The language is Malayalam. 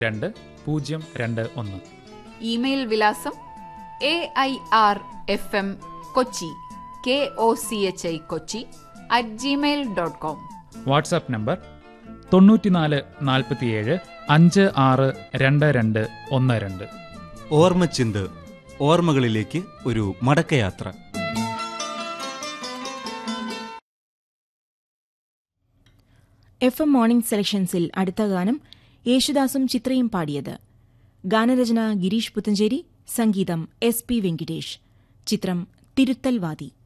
രണ്ട് പൂജ്യം രണ്ട് ഒന്ന് ഇമെയിൽ വിലാസം A I R F M Kochi K O C H I Kochi at gmail dot com WhatsApp number തൊണ്ണൂറ്റിനാല് നാൽപ്പത്തിയേഴ് അഞ്ച് ആറ് രണ്ട് രണ്ട് ഒന്ന് രണ്ട് ഓർമ്മച്ചിന്ത് ഓർമ്മകളിലേക്ക് ഒരു മടക്കയാത്ര എഫ് എം മോർണിംഗ് സെലക്ഷൻസിൽ അടുത്ത ഗാനം യേശുദാസും ചിത്രയും പാടിയത് ഗാനരചന ഗിരീഷ് പുത്തഞ്ചേരി സംഗീതം എസ് പി വെങ്കിടേഷ് ചിത്രം തിരുത്തൽവാദി